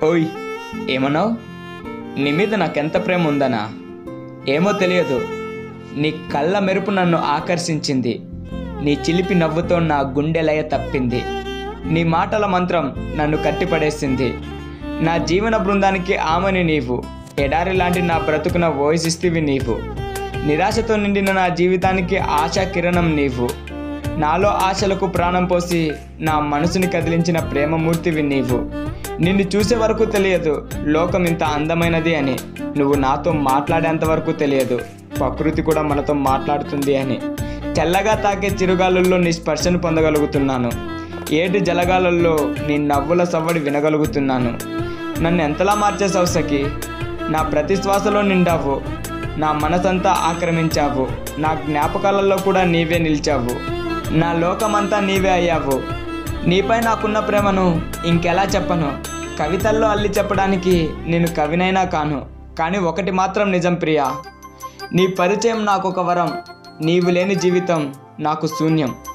ఓయ్ ఏమన్నావు నీ మీద నాకెంత ప్రేమ ఉందనా ఏమో తెలియదు నీ కళ్ళ మెరుపు నన్ను ఆకర్షించింది నీ చిలిపి నవ్వుతో నా గుండె లయ తప్పింది నీ మాటల మంత్రం నన్ను కట్టిపడేసింది నా జీవన బృందానికి ఆమెని నీవు ఎడారి లాంటి నా బ్రతుకున ఓయిసిస్తివి నీవు నిరాశతో నిండిన నా జీవితానికి ఆశా కిరణం నీవు నాలో ఆశలకు ప్రాణం పోసి నా మనసుని కదిలించిన ప్రేమమూర్తివి నీవు నిన్ను చూసే వరకు తెలియదు లోకం ఇంత అందమైనది అని నువ్వు నాతో మాట్లాడేంత వరకు తెలియదు ప్రకృతి కూడా మనతో మాట్లాడుతుంది అని తెల్లగా తాకే చిరుగాలుల్లో నీ స్పర్శను పొందగలుగుతున్నాను ఏటి జలగాలల్లో నీ నవ్వుల సవ్వడి వినగలుగుతున్నాను నన్ను ఎంతలా మార్చేసావు సఖి నా ప్రతి శ్వాసలో నిండావు నా మనసంతా ఆక్రమించావు నా జ్ఞాపకాలలో కూడా నీవే నిలిచావు నా లోకమంతా నీవే అయ్యావు నీపై నాకున్న ప్రేమను ఇంకెలా చెప్పను కవితల్లో అల్లి చెప్పడానికి నేను కవినైనా కాను కానీ ఒకటి మాత్రం నిజం ప్రియా నీ పరిచయం నాకు ఒక వరం నీవు లేని జీవితం నాకు శూన్యం